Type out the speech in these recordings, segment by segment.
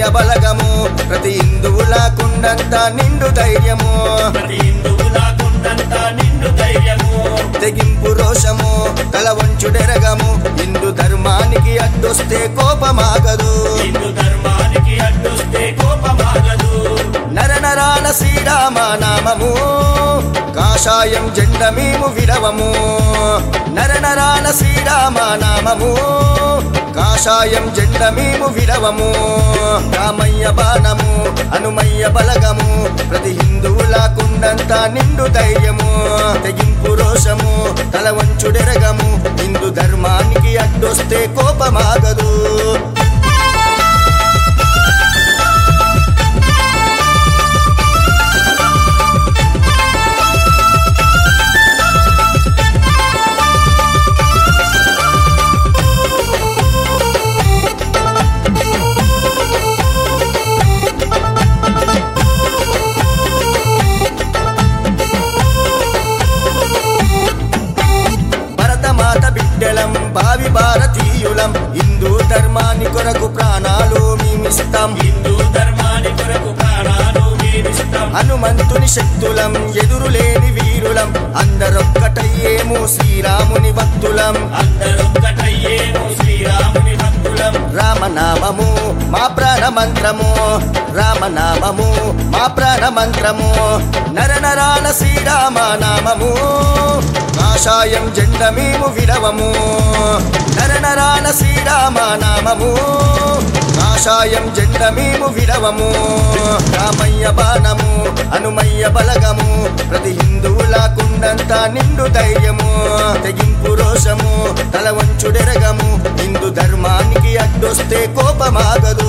రామయ్య బలగము ప్రతి హిందువుల కుండంత నిండు ధైర్యము ప్రతి హిందువుల కొండంత నిండు ధైర్యము తెగింపు రోషము తల వంచుడెరగము హిందూ ధర్మానికి అడ్డొస్తే కోపమాగదు హిందూ ధర్మానికి అడ్డొస్తే కోపమాగదు నర నరాల శ్రీరామ నామము కాషాయం జెండ మేము విడవము నర నరాల శ్రీరామ నామము కాషాయం జెండ మేము విడవము రామయ్య బాణము హనుమయ్య బలగము ప్రతి హిందువుల కుండంత నిండు ధైర్యము తెగింపు రోషము తల వంచుడెరగము హిందూ ధర్మానికి అడ్డొస్తే కోపమాగదు భరతమాత బిడ్డలం భావి భారతీయులం హిందూ ధర్మాన్ని కొరకు ప్రాణాలు మేమిస్తాం హిందూ ధర్మాని కొరకు ప్రాణాలు వీరిస్తాం హనుమంతుని శక్తులం ఎదురులేని వీరులం అందరొక్కటయ్యేము శ్రీరాముని భక్తులం అందరొక్కటయ్యేము శ్రీరాముని భక్తులం రామనామము మా ప్రాణ మంత్రము రామనామము మా ప్రాణ మంత్రము నర నరాల శ్రీరామ నామము కాషాయం జెండ మేము విడవము నర నరాల శ్రీరామ నామము కాషాయం జెండ మేము విడవము రామయ్య బాణము హనుమయ్య బలగము ప్రతి హిందువుల కుండంత నిండు ధైర్యము తెగింపు రోషము తల వంచుడెరగము హిందూ ధర్మానికి అడ్డొస్తే కోపమాగదు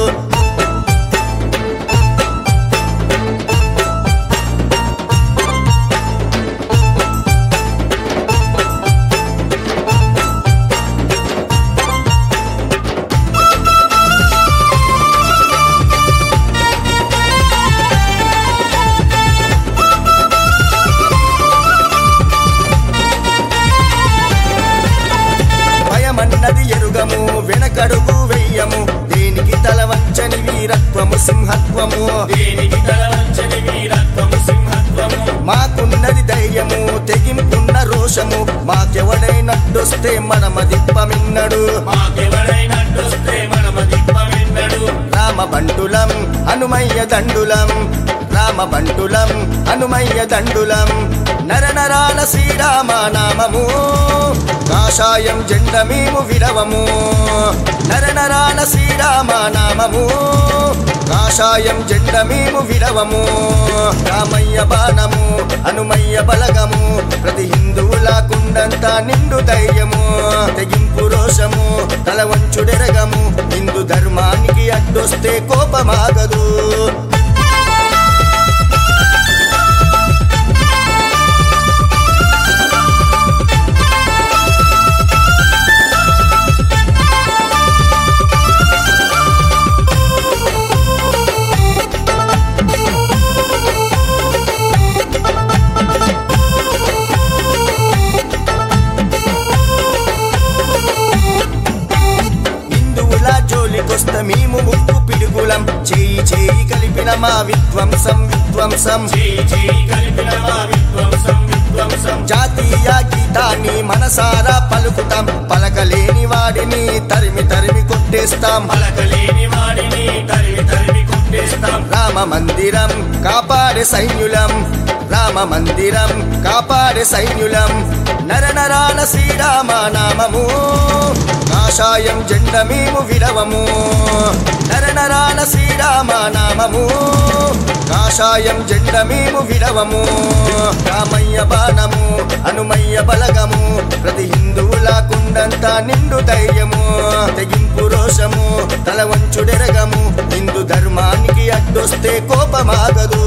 భయమన్నది ఎరుగము వెనకడుగు వెయ్యము దేనికి తల వంచని వీరత్వము సింహత్వము దేనికి తలవంచని వీరత్వము సింహత్వము మాకున్నది ధైర్యము తెగింపున్న రోషము మాకెవడైనట్టొస్తే మనమదిప్పమిన్నడు మాకెవడైనట్టొస్తే మనమ దిప్పమిన్నడు రామ బంటులం హనుమయ్య దండులం రామ బంటులం హనుమయ్య దండులం నర నరాల శ్రీరామ నామము కాషాయం జెండ మేము విడవము నర నరాల శ్రీరామ నామము కాషాయం జెండ మేము విడవము రామయ్య బాణము హనుమయ్య బలగము ప్రతి హిందువుల కుండంత నిండు ధైర్యము తెగింపు రోషము తల వంచుడెరగము హిందూ ధర్మానికి అడ్డొస్తే కోపమాగదు హిందువుల జోలికొస్త మేము ముక్కు పిడుగులం చేయి చేయి కలిపిన మా విధ్వంసం విధ్వంసం చేయి చేయి కలిపిన మా విధ్వంసం విధ్వంసం జాతీయ గీతాన్ని మనసారా పలుకుతాం పలకలేని వాడిని తరిమి తరిమి కొట్టేస్తాం పలకలేని వాడిని తరిమి తరిమి కొట్టేస్తాం రామ మందిరం కాపాడే సైన్యులం రామ మందిరం కాపాడే సైన్యులం నర నరాల శ్రీరామ నామము కాషాయం జెండ మేము విడవము నర నరాల శ్రీరామ నామము కాషాయం జెండ మేము విడవము రామయ్య బాణము హనుమయ్య బలగము ప్రతి హిందువుల కుండంత నిండు ధైర్యము తెగింపు రోషము తల వంచుడెరగము హిందూ ధర్మానికి అడ్డొస్తే కోపమాగదు